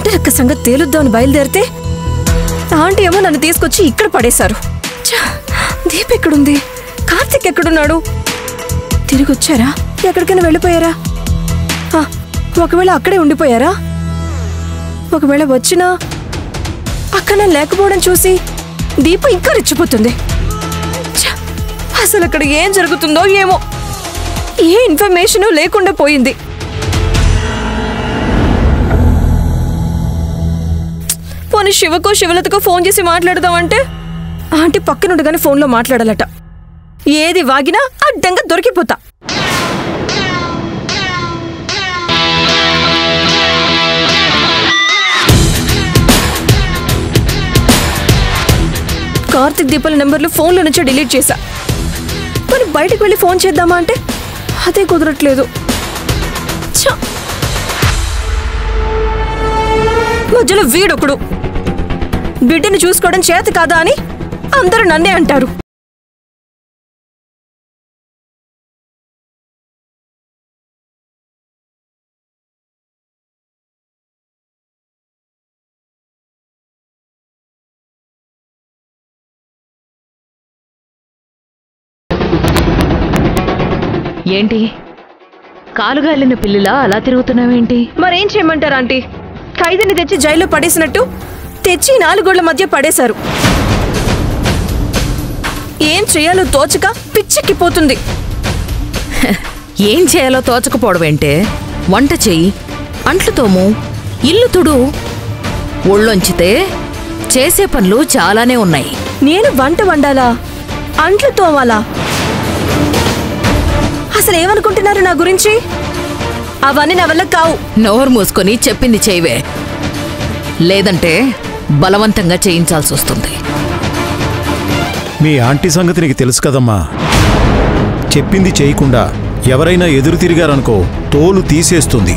పుట్టరక్క సంగతి తేలుద్దామని బయలుదేరితే ఆంటీ ఏమో నన్ను తీసుకొచ్చి ఇక్కడ పడేశారు ఛ, దీప్ ఎక్కడుంది కార్తిక్ ఎక్కడున్నాడు తిరిగి వచ్చారా ఎక్కడికైనా వెళ్ళిపోయారా ఆ, ఒకవేళ అక్కడే ఉండిపోయారా ఒకవేళ వచ్చినా అక్కడ లేకపోవడం చూసి దీప ఇంకా రెచ్చిపోతుంది ఛ, అసలు అక్కడ ఏం జరుగుతుందో ఏమో ఏ ఇన్ఫర్మేషన్ లేకుండా పోయింది పోనీ శివకో శివలతకో ఫోన్ చేసి మాట్లాడదామంటే ఆంటీ పక్కనుండగానే ఫోన్లో మాట్లాడాలట ఏది వాగినా అడ్డంగా దొరికిపోతా కార్తిక్ దీపాల నెంబర్లు ఫోన్లో నుంచే డిలీట్ చేశా మరి బయటకు వెళ్ళి ఫోన్ చేద్దామా అంటే అదే కుదరట్లేదు ఛ! మధ్యలో వీడొకడు బిడ్డను చూసుకోవడం చేత కాదా అని అందరూ నన్నే అంటారు ఏంటి కాలుగాలిన పిల్లిలా అలా తిరుగుతున్నావేంటి మరేం చేయమంటారు ఆంటీ ఖైదీని తెచ్చి జైల్లో పడేసినట్టు తెచ్చి నాలుగోళ్ల మధ్య పడేశారు ఏం చేయాలో తోచక పిచ్చెక్కిపోతుంది ఏం చేయాలో తోచకపోవడమేంటే వంట చెయ్యి అంట్లు తోము ఇల్లు తుడు ఒళ్ళొంచితే చేసే పనులు చాలానే ఉన్నాయి నేను వంట వండాలా అంట్లు తోమాలా అసలు ఏమనుకుంటున్నారు నా గురించి అవన్నీ నా వల్ల కావు నోరు మూసుకొని చెప్పింది చేయవే లేదంటే బలవంతంగా చేయించాల్సి వస్తుంది మీ ఆంటీ సంగతి నీకు తెలుసు కదమ్మా చెప్పింది చేయకుండా ఎవరైనా ఎదురు తిరిగారనుకో తోలు తీసేస్తుంది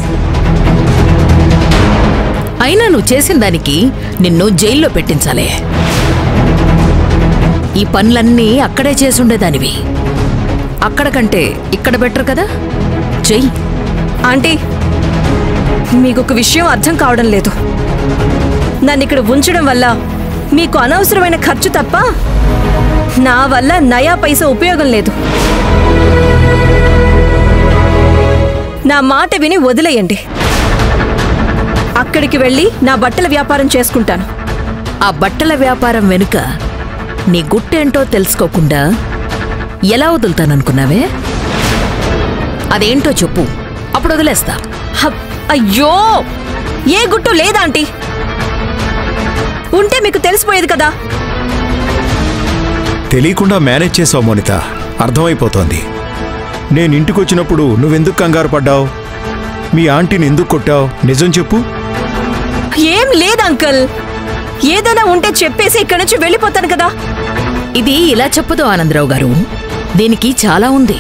అయినా నువ్వు చేసిన దానికి నిన్ను జైల్లో పెట్టించాలే ఈ పనులన్నీ అక్కడే చేసుండేదానివి అక్కడ కంటే ఇక్కడ బెటర్ కదా చెయ్యి ఆంటీ మీకు ఒక విషయం అర్థం కావడం లేదు నన్ను ఇక్కడ ఉంచడం వల్ల మీకు అనవసరమైన ఖర్చు తప్ప నా వల్ల నయా పైసా ఉపయోగం లేదు నా మాట విని వదిలేయండి అక్కడికి వెళ్ళి నా బట్టల వ్యాపారం చేసుకుంటాను ఆ బట్టల వ్యాపారం వెనుక నీ గుట్టేంటో తెలుసుకోకుండా ఎలా వదులుతాననుకున్నావే అదేంటో చెప్పు అప్పుడు వదిలేస్తా హబ్, అయ్యో ఏ గుట్టు లేదా ఆంటీ ఉంటే మీకు తెలిసిపోయేది కదా తెలియకుండా మేనేజ్ చేసావు మోనిత అర్థమైపోతోంది నేను ఇంటికొచ్చినప్పుడు నువ్వెందుకు కంగారు పడ్డావు మీ ఆంటీని ఎందుకు కొట్టావు నిజం చెప్పు ఏం లేదు అంకల్ ఏదైనా ఉంటే చెప్పేసి ఇక్కడి నుంచి వెళ్ళిపోతాను కదా ఇది ఇలా చెప్పదు ఆనందరావు గారు దీనికి చాలా ఉంది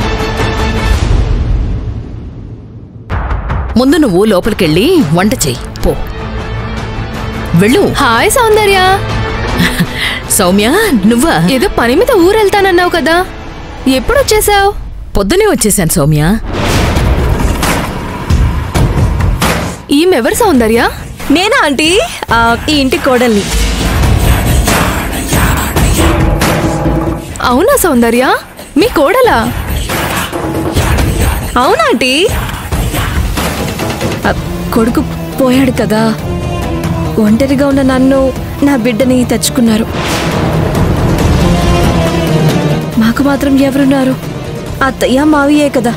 ముందు నువ్వు లోపలికెళ్ళి వంట చెయ్యి పో వెళ్ళు హాయ్ సౌందర్య సౌమ్య నువ్వా ఏదో పని మీద ఊరెళ్తానన్నావు కదా ఎప్పుడు వచ్చేసావు పొద్దునే వచ్చేసాను సౌమ్య ఈమెవరు సౌందర్య నేనా ఆంటీ ఆ, ఈ ఇంటి కోడల్ని అవునా సౌందర్య మీ కోడలా అవునా ఆంటీ ఆ, కొడుకు పోయాడు కదా ఒంటరిగా ఉన్న నన్ను నా బిడ్డని తెచ్చుకున్నారు మాకు మాత్రం ఎవరున్నారు అత్తయ్య మావియే కదా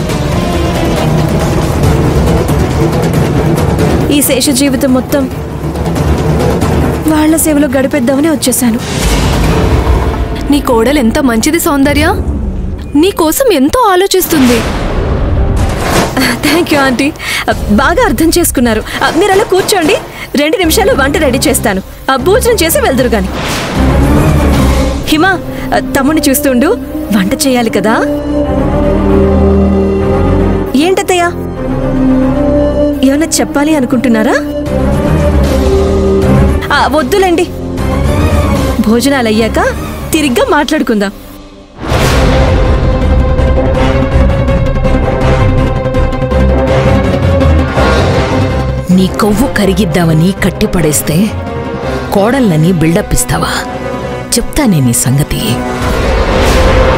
ఈ శేష జీవితం మొత్తం వాళ్ళ సేవలో గడిపేద్దామని వచ్చేసాను నీ కోడలు ఎంత మంచిది సౌందర్య నీ కోసం ఎంతో ఆలోచిస్తుంది థ్యాంక్ యూ ఆంటీ బాగా అర్థం చేసుకున్నారు ఆ, మీరు అలా కూర్చోండి రెండు నిమిషాలు వంట రెడీ చేస్తాను ఆ, భోజనం చేసి వెళ్దురు గాని హిమా ఆ, తమ్ముడిని చూస్తుండు వంట చేయాలి కదా ఏంటత్తయ్యా ఏమన్నా చెప్పాలి అనుకుంటున్నారా ఆ, వద్దులేండి భోజనాలు అయ్యాక తిరిగ్గా మాట్లాడుకుందాం నీ కొవ్వు కరిగిద్దామని కట్టిపడేస్తే కోడళ్ళని బిల్డప్ ఇస్తావా చెప్తానే నీ సంగతి